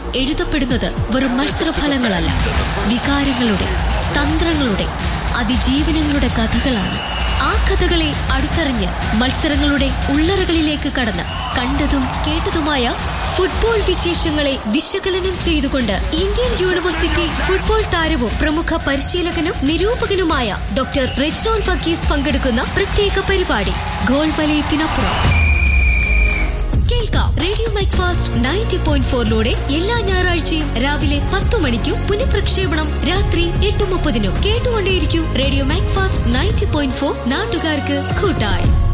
എഴുതപ്പെടുന്നത് വെറും മത്സരഫലങ്ങളല്ല വികാരങ്ങളുടെ തന്ത്രങ്ങളുടെ അതിജീവനങ്ങളുടെ കഥകളാണ് ആ കഥകളെ അടുത്തറിഞ്ഞ് മത്സരങ്ങളുടെ ഉള്ളറകളിലേക്ക് കടന്ന് കണ്ടതും കേട്ടതുമായ ഫുട്ബോൾ വിശേഷങ്ങളെ വിശകലനം ചെയ്തുകൊണ്ട് ഇന്ത്യൻ യൂണിവേഴ്സിറ്റി ഫുട്ബോൾ താരവും പ്രമുഖ പരിശീലകനും നിരൂപകനുമായ ഡോക്ടർ റെജ്നോൺ ഫക്കീസ് പങ്കെടുക്കുന്ന പ്രത്യേക പരിപാടി ഗോൾ വലയത്തിനപ്പുറം കേൾക്കാം radio mike fast ninety point ഫോറിലൂടെ എല്ലാ ഞായറാഴ്ചയും രാവിലെ പത്ത് മണിക്കും പുനഃപ്രക്ഷേപണം രാത്രി എട്ട് മുപ്പതിനും കേട്ടുകൊണ്ടേയിരിക്കും radio mike fast ninety point four നാട്ടുകാർക്ക് കൂട്ടായി